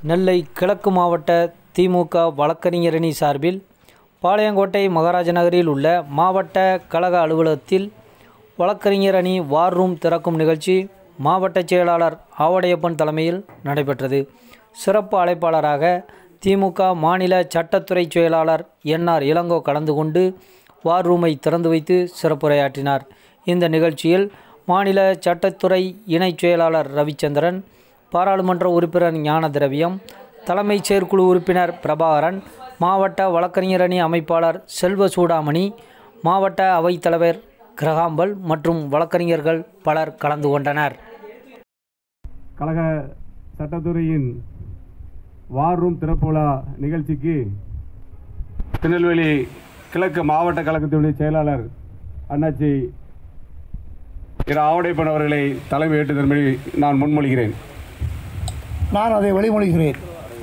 நெல்லை கிழக்கு மாவட்ட திமுக வழக்கறிஞரணி சார்பில் பாளையங்கோட்டை மகாராஜ நகரில் உள்ள மாவட்ட கழக அலுவலகத்தில் வழக்கறிஞர் அணி வார் ரூம் திறக்கும் நிகழ்ச்சி மாவட்ட செயலாளர் ஆவடையப்பன் தலைமையில் நடைபெற்றது சிறப்பு அழைப்பாளராக திமுக மாநில சட்டத்துறை செயலாளர் என்ஆர் இளங்கோ கலந்து கொண்டு வார் ரூமை திறந்து வைத்து சிறப்புரையாற்றினார் இந்த நிகழ்ச்சியில் மாநில சட்டத்துறை இணைச் செயலாளர் ரவிச்சந்திரன் பாராளுமன்ற உறுப்பினர் ஞான திரவியம் தலைமைச் செயற்குழு உறுப்பினர் பிரபாகரன் மாவட்ட வழக்கறிஞர் அணி அமைப்பாளர் செல்வ சூடாமணி மாவட்ட அவைத்தலைவர் கிரகாம்பல் மற்றும் வழக்கறிஞர்கள் பலர் கலந்து கொண்டனர் கழக சட்டத்துறையின் வார் ரூம் திறப்பு விழா நிகழ்ச்சிக்கு திருநெல்வேலி கிழக்கு மாவட்ட கழகத்தினுடைய செயலாளர் அண்ணாச்சி இரு ஆவடைப்பன் அவர்களை தலைமை ஏற்றுதன்படி நான் முன்மொழிகிறேன் நான் அதை வழிமொழிகிறேன்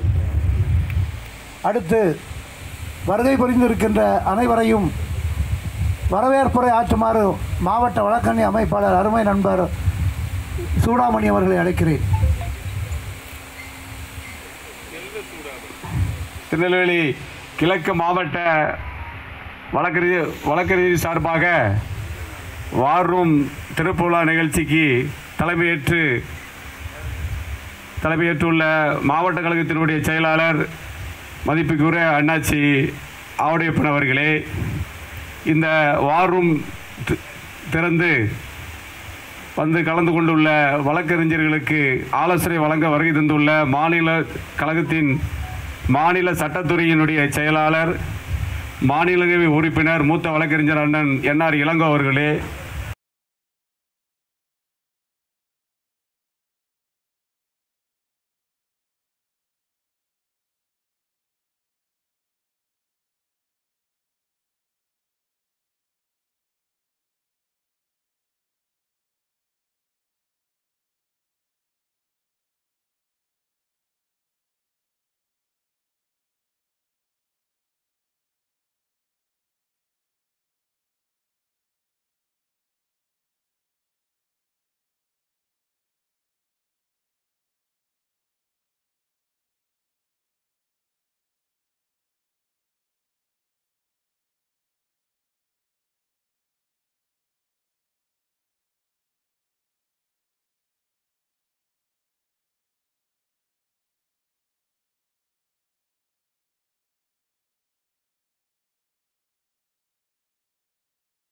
அடுத்து வருகை புரிந்திருக்கின்ற அனைவரையும் வரவேற்புரை ஆற்றுமாறு மாவட்ட வழக்கறிஞர் அமைப்பாளர் அருமை நண்பர் சூடாமணி அவர்களை அழைக்கிறேன் திருநெல்வேலி கிழக்கு மாவட்ட வழக்கறிஞர் வழக்கறிஞர் சார்பாக வார் ரூம் திறப்பு விழா நிகழ்ச்சிக்கு தலைமையேற்று தலைமையேற்றுள்ள மாவட்ட கழகத்தினுடைய செயலாளர் மதிப்புக்குரிய அண்ணாச்சி ஆவுடையப்பன் அவர்களே இந்த வார் ரூம் தி- திறந்து வந்து கலந்து கொண்டுள்ள வழக்கறிஞர்களுக்கு ஆலோசனை வழங்க வருகை தந்துள்ள மாநில கழகத்தின் மாநில சட்டத்துறையினுடைய செயலாளர் மாநிலங்களவை உறுப்பினர் மூத்த வழக்கறிஞர் அண்ணன் என்ஆர் இளங்கோ அவர்களே